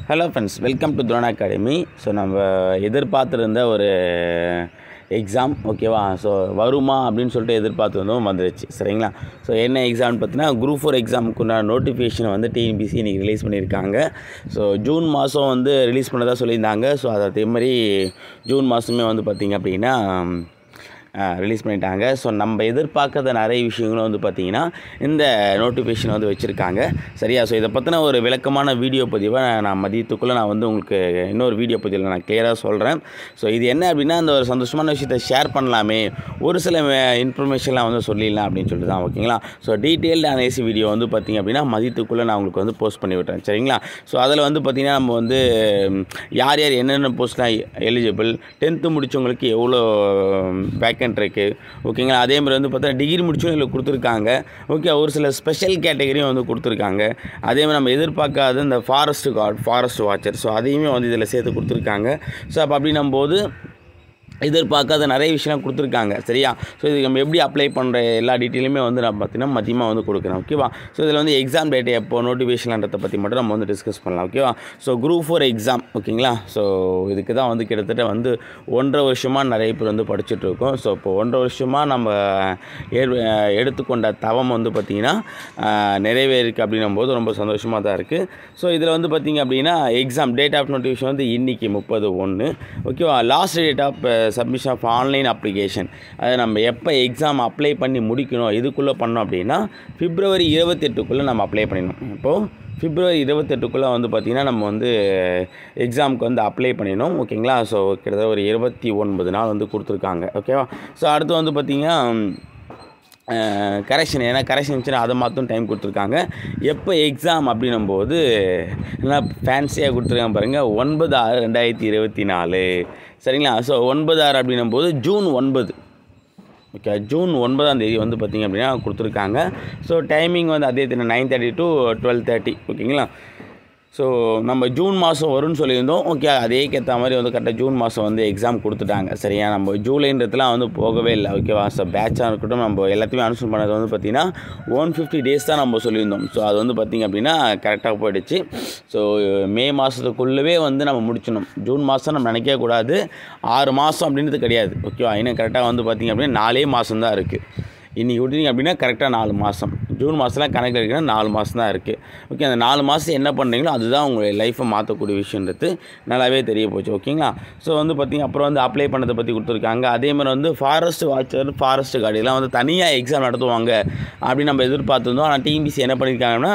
Hello friends welcome to துரோன் academy so நம்ம எதிர்பார்த்துருந்த ஒரு எக்ஸாம் ஓகேவா ஸோ வருமா அப்படின்னு சொல்லிட்டு எதிர்பார்த்துருந்தோம் வந்துருச்சு சரிங்களா ஸோ என்ன எக்ஸாம்னு பார்த்தீங்கன்னா குரூப் ஃபோர் எக்ஸாமுக்குண்டான நோட்டிஃபிகேஷன் வந்து டிஎன்பிசி இன்றைக்கி ரிலீஸ் பண்ணியிருக்காங்க ஸோ ஜூன் மாதம் வந்து ரிலீஸ் பண்ணதா சொல்லியிருந்தாங்க ஸோ அதே மாதிரி ஜூன் மாதமே வந்து பார்த்திங்க அப்படின்னா ரிலீஸ் பண்ணிட்டாங்க ஸோ நம்ம எதிர்பார்க்காத நிறைய விஷயங்களும் வந்து பார்த்திங்கன்னா இந்த நோட்டிஃபிகேஷன் வந்து வச்சுருக்காங்க சரியா ஸோ இதை பற்றின ஒரு விளக்கமான வீடியோ பதிவை நான் மதியத்துக்குள்ளே நான் வந்து உங்களுக்கு இன்னொரு வீடியோ பதிவில் நான் கிளியராக சொல்கிறேன் ஸோ இது என்ன அப்படின்னா அந்த ஒரு சந்தோஷமான விஷயத்தை ஷேர் பண்ணலாமே ஒரு சில இன்ஃபர்மேஷன்லாம் வந்து சொல்லிடலாம் அப்படின்னு சொல்லிட்டு தான் ஓகேங்களா ஸோ டீட்டெயில்டு அனேசி வீடியோ வந்து பார்த்திங்க அப்படின்னா மதியத்துக்குள்ளே நான் உங்களுக்கு வந்து போஸ்ட் பண்ணி விட்டேன் சரிங்களா ஸோ அதில் வந்து பார்த்திங்கன்னா நம்ம வந்து ம், யார் யார் என்னென்ன போஸ்ட்லாம் எலிஜிபிள் டென்த்து முடித்தவங்களுக்கு எவ்வளோ வேக்கன்ட் இருக்குது ஓகேங்களா அதே மாதிரி வந்து பார்த்தா டிகிரி முடிச்சவங்க இதில் கொடுத்துருக்காங்க ஓகே ஒரு சில ஸ்பெஷல் கேட்டகரியும் வந்து கொடுத்துருக்காங்க அதே மாதிரி நம்ம எதிர்பார்க்காத இந்த forest guard forest watcher so அதையுமே வந்து இதில் சேர்த்து கொடுத்துருக்காங்க ஸோ அப்போ அப்படின்னும் போது எதிர்பார்க்காத நிறைய விஷயம்லாம் கொடுத்துருக்காங்க சரியா ஸோ இதுக்கு நம்ம எப்படி அப்ளை பண்ணுற எல்லா டீட்டெயிலுமே வந்து நான் பார்த்தீங்கன்னா மதியமாக வந்து கொடுக்குறேன் ஓகேவா ஸோ இதில் வந்து எக்ஸாம் டேட் எப்போ நோட்டிஃபிகேஷன்ன்றதை பற்றி மட்டும் நம்ம வந்து டிஸ்கஸ் பண்ணலாம் ஓகேவா ஸோ குரூப் ஃபோர் எக்ஸாம் ஓகேங்களா ஸோ இதுக்கு தான் வந்து கிட்டத்தட்ட வந்து ஒன்றரை வருஷமாக நிறைய பேர் வந்து படிச்சுட்டு இருக்கோம் ஸோ இப்போ ஒன்றரை வருஷமாக நம்ம ஏ- எடுத்துக்கொண்ட தவம் வந்து பார்த்திங்கன்னா நிறைவேறிருக்கு அப்படின்னும் போது ரொம்ப சந்தோஷமாக தான் இருக்குது ஸோ இதில் வந்து பார்த்திங்க அப்படின்னா எக்ஸாம் டேட் ஆஃப் நோட்டிஃபிகேஷன் வந்து இன்றைக்கி முப்பது ஒன்று ஓகேவா last date of submission of online application அது நம்ம எப்போ எக்ஸாம் அப்ளை பண்ணி முடிக்கணும் இதுக்குள்ளே பண்ணோம் அப்படின்னா பிப்ரவரி இருபத்தெட்டுக்குள்ளே நம்ம அப்ளை பண்ணிடணும் இப்போது பிப்ரவரி இருபத்தெட்டுக்குள்ளே வந்து பார்த்திங்கன்னா நம்ம வந்து எக்ஸாமுக்கு வந்து அப்ளை பண்ணிடணும் ஓகேங்களா ஸோ கிட்டத்தட்ட ஒரு இருபத்தி ஒன்பது நாள் வந்து கொடுத்துருக்காங்க ஓகேவா ஸோ அடுத்து வந்து பார்த்திங்கன்னா கரெக்ஷன் ஏன்னா கரெக்ஷன் இருந்துச்சுன்னா அதை மாற்றும் டைம் கொடுத்துருக்காங்க எப்போ எக்ஸாம் அப்படின்னும் போது நல்லா ஃபேன்சியாக கொடுத்துருக்காங்க பாருங்கள் ஒன்பது ஆறு ரெண்டாயிரத்தி இருபத்தி நாலு சரிங்களா ஸோ ஒன்பது ஆறு அப்படின்னும் போது ஜூன் ஒன்பது ஓகே ஜூன் ஒன்பதாம் தேதி வந்து பார்த்திங்க அப்படின்னா கொடுத்துருக்காங்க ஸோ டைமிங் வந்து அதே nine thirty to twelve thirty ஓகேங்களா ஸோ நம்ம ஜூன் மாதம் வரும்னு சொல்லியிருந்தோம் ஓகே அதேக்கேற்ற மாதிரி வந்து கரெக்டாக ஜூன் மாதம் வந்து எக்ஸாம் கொடுத்துட்டாங்க சரியா நம்ம ஜூலைன்றதுலாம் வந்து போகவே இல்லை ஓகேவா ஸோ பேட்சாக இருக்கட்டும் நம்ம எல்லாத்தையுமே அனுசூல் பண்ணது வந்து பார்த்திங்கன்னா ஒன் ஃபிஃப்டி டேஸ் தான் நம்ம சொல்லியிருந்தோம் ஸோ அது வந்து பார்த்திங்க அப்படின்னா கரெக்டாக போயிடுச்சு ஸோ மே மாதத்துக்குள்ளவே வந்து நம்ம முடிச்சிடணும் ஜூன் மாதம் நம்ம நினைக்கவே கூடாது ஆறு மாதம் அப்படின்றது கிடையாது ஓகேவா இன்னும் கரெக்டாக வந்து பார்த்திங்க அப்படின்னா நாலே மாதம் தான் இருக்குது இன்றைக்கி விட்டீங்க அப்படின்னா கரெக்டாக நாலு மாதம் ஜூன் மாதம்லாம் கணக்கில் இருக்குன்னா நாலு மாதம் தான் இருக்குது ஓகே அந்த நாலு மாதம் என்ன பண்ணுறீங்களோ அதுதான் உங்களுடைய லைஃப்பை மாற்றக்கூடிய விஷயன்றது நல்லாவே தெரிய போச்சு ஓகேங்களா ஸோ வந்து பார்த்திங்க அப்புறம் வந்து அப்ளை பண்ணதை பற்றி கொடுத்துருக்காங்க அதே மாதிரி வந்து ஃபாரஸ்ட் வாட்சர் ஃபாரஸ்ட் கார்டு எல்லாம் வந்து தனியாக எக்ஸாம் நடத்துவாங்க அப்படின்னு நம்ம எதிர்பார்த்துருந்தோம் ஆனால் டிஎன்பிசி என்ன பண்ணியிருக்காங்கன்னா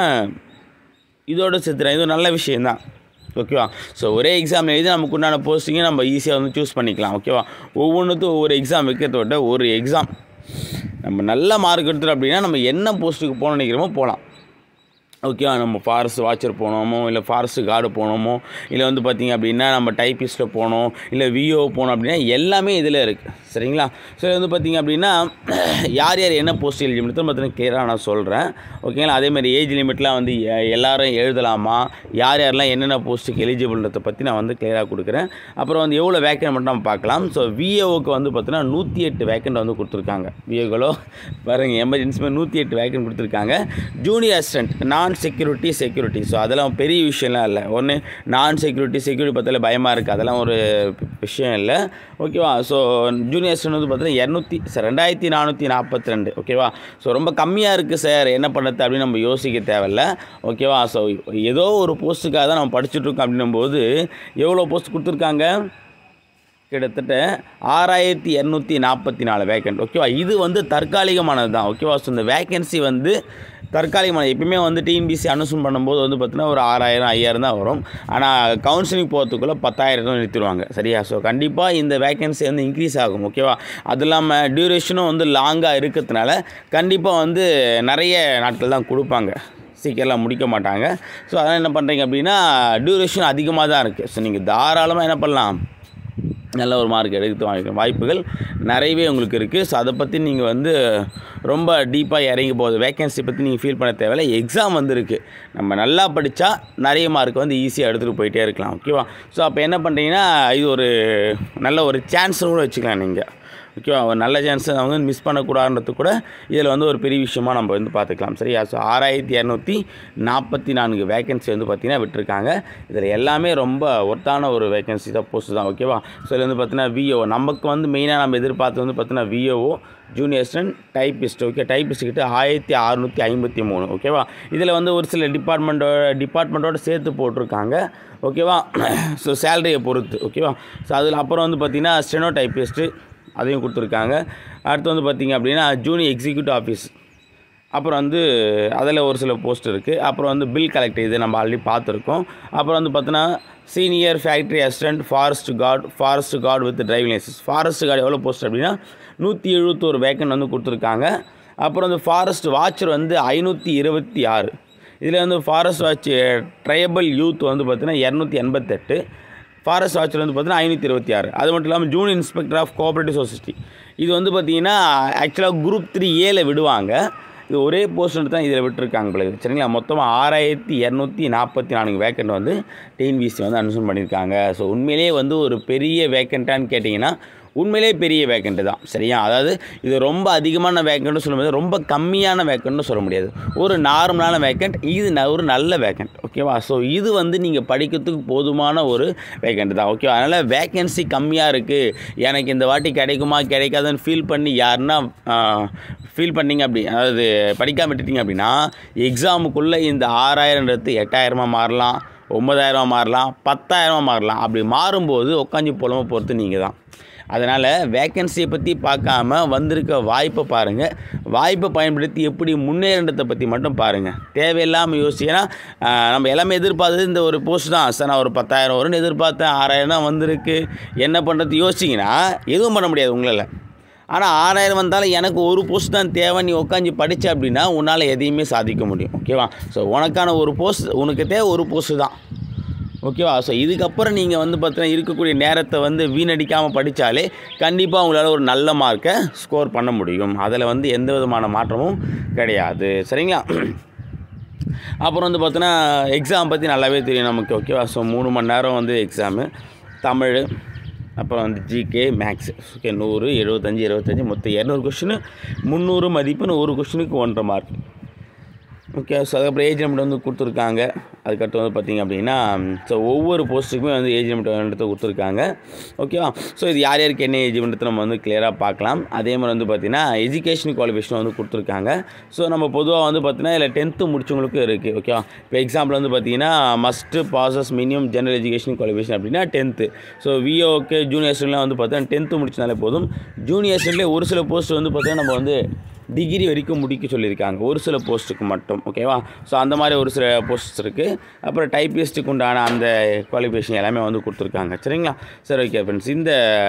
இதோட சேர்த்துறேன் இது ஒரு நல்ல விஷயந்தான் ஓகேவா ஸோ ஒரே எக்ஸாம் எழுதி நமக்கு உண்டான போஸ்டிங்கை நம்ம ஈஸியாக வந்து சூஸ் பண்ணிக்கலாம் ஓகேவா ஒவ்வொன்றுத்தும் ஒவ்வொரு எக்ஸாம் வைக்கிறத விட ஒரு எக்ஸாம் நம்ம நல்ல மார்க் எடுத்துட்டோம் அப்படின்னா நம்ம என்ன போஸ்ட்டுக்கு போகணும்னு நினைக்கிறோமோ போகலாம் ஓகேவா நம்ம ஃபாரஸ்ட் வாட்சர் போனோமோ இல்லை ஃபாரஸ்ட் கார்டு போனோமோ இல்லை வந்து பார்த்திங்க அப்படின்னா நம்ம டைப்பிஸ்ட்டில் போனோம் இல்லை விஓ போனோம் அப்படின்னா எல்லாமே இதில் இருக்குது சரிங்களா ஸோ இது வந்து பார்த்திங்க அப்படின்னா யார் யார் என்ன போஸ்ட் எலிஜிபிள் பார்த்தீங்கன்னா கிளியராக நான் சொல்கிறேன் ஓகேங்களா அதேமாதிரி ஏஜ் லிமிட்லாம் வந்து எ- எல்லாரும் எழுதலாமா யார் யாரெல்லாம் என்னென்ன போஸ்ட்டுக்கு எலிஜிபிள்ன்றதை பற்றி நான் வந்து கிளியராக கொடுக்குறேன் அப்புறம் வந்து எவ்வளோ வேக்கன்ட் மட்டும் நம்ம பார்க்கலாம் ஸோ விஏஓக்கு வந்து பார்த்தீங்கன்னா நூற்றி எட்டு வேக்கன்ட் வந்து கொடுத்துருக்காங்க விஏகளோ பாருங்க எமர்ஜென்சி நூற்றி எட்டு வேக்கன்ட் கொடுத்துருக்காங்க ஜூனியர் அசிஸ்டன்ட் நான் செக்யூரிட்டி செக்யூரிட்டி ஸோ அதெல்லாம் பெரிய விஷயம்லாம் இல்லை ஒன்று நான் செக்யூரிட்டி செக்யூரிட்டி பார்த்தாலே பயமாக இருக்குது அதெல்லாம் ஒரு விஷயம் இல்லை ஓகேவா ஸோ ஜூனியர் அசிஸ்டன்ட் வந்து பார்த்தீங்கன்னா இரநூத்தி சார் ரெண்டாயிரத்தி நானூற்றி நாற்பத்தி ரெண்டு ஓகேவா ஸோ ரொம்ப கம்மியாக இருக்குது சார் என்ன பண்ணுறது அப்படின்னு நம்ம யோசிக்க தேவையில்ல ஓகேவா ஸோ ஏதோ ஒரு போஸ்ட்டுக்காக தான் நம்ம படிச்சுட்டு இருக்கோம் அப்படின்னும் போது எவ்வளோ போஸ்ட் கொடுத்துருக்காங்க கிட்டத்தட்ட ஆறாயிரத்தி இரநூத்தி நாற்பத்தி நாலு வேக்கன்ட் ஓகேவா இது வந்து தற்காலிகமானது தான் ஓகேவா ஸோ இந்த வேக்கன்சி வந்து தற்காலிகமான எப்பயுமே வந்து டிஎன்பிசி அனுசூன் பண்ணும்போது வந்து பார்த்தீங்கன்னா ஒரு ஆறாயிரம் ஐயாயிரம் தான் வரும் ஆனால் கவுன்சிலிங் போகிறதுக்குள்ளே பத்தாயிரம் தான் நிறுத்திடுவாங்க சரியா ஸோ கண்டிப்பாக இந்த வேக்கன்சி வந்து இன்க்ரீஸ் ஆகும் ஓகேவா அது இல்லாமல் டியூரேஷனும் வந்து லாங்காக இருக்கிறதுனால கண்டிப்பாக வந்து நிறைய நாட்கள் தான் கொடுப்பாங்க சீக்கிரம்லாம் முடிக்க மாட்டாங்க ஸோ அதனால் என்ன பண்ணுறீங்க அப்படின்னா டியூரேஷன் அதிகமாக தான் இருக்குது ஸோ நீங்கள் தாராளமாக என்ன பண்ணலாம் நல்ல ஒரு மார்க் எடுத்து வாங்கிக்க வாய்ப்புகள் நிறையவே உங்களுக்கு இருக்குது ஸோ அதை பற்றி நீங்கள் வந்து ரொம்ப டீப்பாக இறங்கி போகுது வேகன்சி பற்றி நீங்கள் ஃபீல் பண்ண தேவையில்ல எக்ஸாம் வந்துருக்கு நம்ம நல்லா படித்தா நிறைய மார்க் வந்து ஈஸியாக எடுத்துகிட்டு போயிட்டே இருக்கலாம் ஓகேவா ஸோ அப்போ என்ன பண்ணுறீங்கன்னா இது ஒரு நல்ல ஒரு சான்ஸ் கூட வச்சுக்கலாம் நீங்கள் ஓகேவா ஒரு நல்ல சான்ஸ் அவங்க மிஸ் பண்ணக்கூடாதுன்றது கூட இதில் வந்து ஒரு பெரிய விஷயமா நம்ம வந்து பார்த்துக்கலாம் சரியா ஸோ ஆறாயிரத்தி இரநூத்தி நாற்பத்தி நான்கு வேகன்சி வந்து பார்த்திங்கன்னா விட்டுருக்காங்க இதில் எல்லாமே ரொம்ப ஒர்த்தான ஒரு வேகன்சி தான் போஸ்ட் தான் ஓகேவா ஸோ இதில் வந்து பார்த்தீங்கன்னா விஓ நமக்கு வந்து மெயினாக நம்ம எதிர்பார்த்து வந்து பார்த்தீங்கன்னா V O O junior assistant typist okay typist கிட்ட ஆயிரத்தி அறநூற்றி ஐம்பத்தி மூணு ஓகேவா இதில் வந்து ஒரு சில டிபார்ட்மெண்ட்டோட டிபார்ட்மெண்ட்டோட சேர்த்து போட்டிருக்காங்க ஓகேவா ஸோ சேலரியை பொறுத்து ஓகேவா ஸோ அதில் அப்புறம் வந்து பார்த்திங்கன்னா ஸ்டெனோ டைப்பிஸ்ட்டு அதையும் கொடுத்துருக்காங்க அடுத்து வந்து பார்த்திங்க அப்படின்னா ஜூனியர் எக்ஸிக்யூட்டிவ் ஆஃபீஸ் அப்புறம் வந்து அதில் ஒரு சில போஸ்ட் இருக்குது அப்புறம் வந்து பில் கலெக்டர் இது நம்ம ஆல்ரெடி பார்த்துருக்கோம் அப்புறம் வந்து பார்த்தோன்னா senior factory assistant forest guard forest guard with driving licence forest guard எவ்வளோ போஸ்ட் அப்படின்னா நூற்றி எழுபத்தோரு வேக்கன் வந்து கொடுத்துருக்காங்க அப்புறம் வந்து ஃபாரஸ்ட் வாட்சர் வந்து ஐநூற்றி இருபத்தி ஆறு இதில் வந்து ஃபாரஸ்ட் வாட்ச் ட்ரையபிள் யூத் வந்து பார்த்தீங்கன்னா இரநூத்தி எண்பத்தெட்டு ஃபாரஸ்ட் வாட்சர் வந்து பார்த்தீங்கன்னா ஐநூற்றி இருபத்தி ஆறு அது மட்டும் இல்லாமல் June inspector of cooperative society இது வந்து பார்த்தீங்கன்னா ஆக்சுவலாக குரூப் த்ரீ ஏல விடுவாங்க இது ஒரே போஸ்ட் தான் இதில் விட்டுருக்காங்க போல இருக்குது. சரிங்களா மொத்தமாக ஆறாயிரத்தி இரநூத்தி நாற்பத்தி நான்கு வேக்கண்ட் வந்து டிஎன்பிசி வந்து அனுசன் பண்ணியிருக்காங்க ஸோ உண்மையிலேயே வந்து ஒரு பெரிய வேக்கண்ட்டான்னு கேட்டிங்கன்னா உண்மையிலே பெரிய வேக்கண்ட்டு தான் சரியா அதாவது இது ரொம்ப அதிகமான வேக்கண்ட்னு சொல்ல முடியாது ரொம்ப கம்மியான வேக்கண்ட்னு சொல்ல முடியாது ஒரு நார்மலான வேக்கண்ட் இது ந- ஒரு நல்ல வேக்கண்ட் ஓகேவா ஸோ இது வந்து நீங்கள் படிக்கிறதுக்கு போதுமான ஒரு வேக்கண்ட் தான் ஓகேவா அதனால் வேக்கன்சி கம்மியாக இருக்குது எனக்கு இந்த வாட்டி கிடைக்குமா கிடைக்காதுன்னு ஃபீல் பண்ணி யாருன்னா ஃபீல் பண்ணீங்க அப்படி அதாவது படிக்காம விட்டுட்டீங்க அப்படின்னா எக்ஸாமுக்குள்ளே இந்த ஆறாயிரன்றது எட்டாயிரமாக மாறலாம் ஒன்பதாயிரமா மாறலாம் பத்தாயிரமா மாறலாம் அப்படி மாறும்போது உட்காந்து புலம்ப பொறுத்து நீங்கள் தான் அதனால் வேக்கன்சியை பற்றி பார்க்காம வந்திருக்க வாய்ப்பை பாருங்கள் வாய்ப்பை பயன்படுத்தி எப்படி முன்னேறன்றதை பற்றி மட்டும் பாருங்கள் தேவையில்லாமல் யோசிச்சேன்னா நம்ம எல்லாமே எதிர்பார்த்தது இந்த ஒரு போஸ்ட் தான் சார் நான் ஒரு பத்தாயிரம் வரும்னு எதிர்பார்த்தேன் ஆறாயிரம் தான் வந்திருக்கு என்ன பண்ணுறது யோசிச்சிங்கன்னா எதுவும் பண்ண முடியாது உங்களால் ஆனால் ஆறாயிரம் வந்தாலும் எனக்கு ஒரு போஸ்ட் தான் தேவை நீ உட்காந்து படித்த அப்படின்னா உன்னால் எதையுமே சாதிக்க முடியும் ஓகேவா ஸோ உனக்கான ஒரு போஸ்ட் உனக்கு தேவை ஒரு போஸ்ட்டு தான் ஓகேவா ஸோ இதுக்கப்புறம் நீங்கள் வந்து பார்த்தீங்கன்னா இருக்கக்கூடிய நேரத்தை வந்து வீணடிக்காமல் படித்தாலே கண்டிப்பாக உங்களால் ஒரு நல்ல மார்க்கை ஸ்கோர் பண்ண முடியும் அதில் வந்து எந்த விதமான மாற்றமும் கிடையாது சரிங்களா அப்புறம் வந்து பார்த்தோன்னா எக்ஸாம் பற்றி நல்லாவே தெரியும் நமக்கு ஓகேவா ஸோ மூணு மணி நேரம் வந்து எக்ஸாமு தமிழ் அப்புறம் வந்து ஜிகே மேக்ஸ் ஓகே நூறு எழுபத்தஞ்சி இருபத்தஞ்சி மொத்தம் இரநூறு கொஷினு முந்நூறு மதிப்புன்னு ஒரு கொஷினுக்கு ஒன்றரை மார்க் ஓகே ஸோ அதுக்கப்புறம் ஏஜ் லிமிட் வந்து கொடுத்துருக்காங்க அதுக்கடுத்து வந்து பார்த்திங்க அப்படின்னா ஸோ ஒவ்வொரு போஸ்ட்டுக்குமே வந்து ஏஜ் லிமிட் எடுத்து கொடுத்துருக்காங்க ஓகேவா ஸோ இது யார் யாருக்கு என்ன ஏஜ் லிமிட் நம்ம வந்து கிளியராக பார்க்கலாம் அதே மாதிரி வந்து பார்த்திங்கன்னா எஜுகேஷன் குவாலிஃபிகேஷன் வந்து கொடுத்துருக்காங்க ஸோ நம்ம பொதுவாக வந்து பார்த்திங்கன்னா இதில் டென்த்து முடிச்சவங்களுக்கும் இருக்குது ஓகேவா இப்போ எக்ஸாம்பிள் வந்து பார்த்திங்கன்னா must possess minimum general education qualification அப்படின்னா டென்த்து ஸோ விஓக்கு ஜூனியர்ஸ்லாம் வந்து பார்த்தீங்கன்னா டென்த்து முடிச்சனாலே போதும் ஜூனியர்ஸ்லேயே ஒரு சில போஸ்ட் வந்து பார்த்தீங்கன்னா நம்ம வந்து டிகிரி வரைக்கும் முடிக்க சொல்லியிருக்காங்க ஒரு சில போஸ்ட்டுக்கு மட்டும் ஓகேவா ஸோ அந்த மாதிரி ஒரு சில போஸ்ட்ஸ் இருக்குது அப்புறம் டைப்பிஸ்ட்டுக்கு உண்டான அந்த குவாலிஃபிகேஷன் எல்லாமே வந்து கொடுத்துருக்காங்க சரிங்களா சரி ஓகே ஃப்ரெண்ட்ஸ் இந்த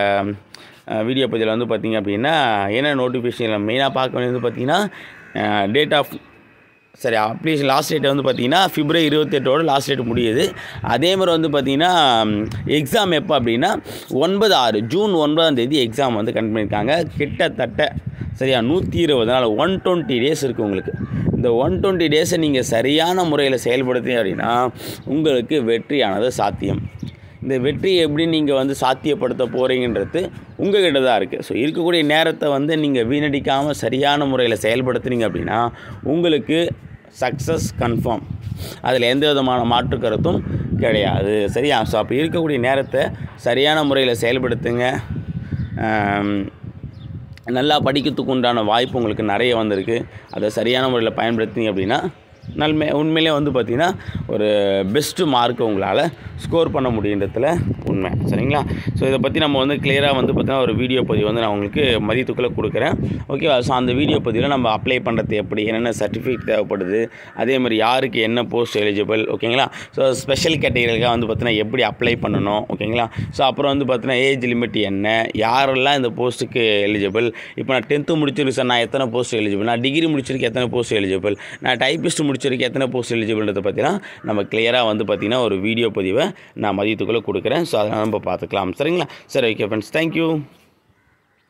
வீடியோ பதிவில் வந்து பார்த்தீங்க அப்படின்னா என்ன நோட்டிஃபிகேஷன் மெயினாக பார்க்க வேண்டியது பார்த்தீங்கன்னா டேட் ஆஃப் சரி அப்ளிகேஷன் லாஸ்ட் டேட் வந்து பார்த்தீங்கன்னா பிப்ரவரி இருபத்தெட்டோட லாஸ்ட் டேட் முடியுது அதே மாதிரி வந்து பார்த்தீங்கன்னா எக்ஸாம் எப்போ அப்படின்னா ஒன்பது ஆறு ஜூன் ஒன்பதாம் தேதி எக்ஸாம் வந்து கண்டக்ட் பண்ணியிருக்காங்க கிட்டத்தட்ட சரியா நூற்றி இருபது நாள் ஒன் டுவெண்ட்டி டேஸ் இருக்குது உங்களுக்கு இந்த ஒன் டுவெண்ட்டி டேஸை நீங்கள் சரியான முறையில் செயல்படுத்தி அப்படின்னா உங்களுக்கு வெற்றியானது சாத்தியம் இந்த வெற்றியை எப்படி நீங்கள் வந்து சாத்தியப்படுத்த போகிறீங்கன்றது உங்ககிட்ட தான் இருக்குது ஸோ இருக்கக்கூடிய நேரத்தை வந்து நீங்கள் வீணடிக்காமல் சரியான முறையில் செயல்படுத்துனீங்க அப்படின்னா உங்களுக்கு சக்ஸஸ் கன்ஃபார்ம் அதில் எந்த விதமான மாற்று கருத்தும் கிடையாது சரியா ஸோ அப்போ இருக்கக்கூடிய நேரத்தை சரியான முறையில் செயல்படுத்துங்க ஆம், நல்லா படிக்கிறதுக்கு உண்டான வாய்ப்பு உங்களுக்கு நிறைய வந்திருக்கு அதை சரியான முறையில் பயன்படுத்தினீங்க அப்படின்னா நன்மை உண்மையிலே வந்து பார்த்திங்கன்னா ஒரு பெஸ்ட்டு மார்க்கை உங்களால் ஸ்கோர் பண்ண முடியுன்றதுல உண்மை சரிங்களா ஸோ இதை பற்றி நம்ம வந்து கிளியராக வந்து பார்த்தீங்கன்னா ஒரு வீடியோ பதிவு வந்து நான் உங்களுக்கு மதியத்துக்குள்ளே கொடுக்குறேன் ஓகேவா ஸோ அந்த வீடியோ பதிவில் நம்ம அப்ளை பண்ணுறது எப்படி என்னென்ன சர்டிஃபிகேட் தேவைப்படுது அதே மாதிரி யாருக்கு என்ன போஸ்ட் எலிஜிபிள் ஓகேங்களா ஸோ ஸ்பெஷல் கேட்டகரிகளுக்காக வந்து பார்த்தீங்கன்னா எப்படி அப்ளை பண்ணணும் ஓகேங்களா ஸோ அப்புறம் வந்து பார்த்தீங்கன்னா ஏஜ் லிமிட் என்ன யாரெல்லாம் இந்த போஸ்ட்டுக்கு எலிஜிபிள் இப்போ நான் டென்த்து முடிச்சிருக்கு சார் நான் எத்தனை போஸ்ட் எலிஜிபிள் நான் டிகிரி முடிச்சிருக்கேன் எத்தனை போஸ்ட் எலிஜிபிள் நான் டைப்பிஸ்ட் முடிச்சிருக்கேன் எத்தனை போஸ்ட் எலிஜிபிள்ன்றதை பார்த்தீங்கன்னா நம்ம கிளியராக வந்து பார்த்தீங்கன்னா ஒரு வீடியோ பதிவை நான் மதியத்துக்குள்ளே கொடுக்குறேன் ஸோ அதனால் நம்ம பார்த்துக்கலாம் சரிங்களா சரி ஓகே ஃப்ரெண்ட்ஸ் தேங்க்யூ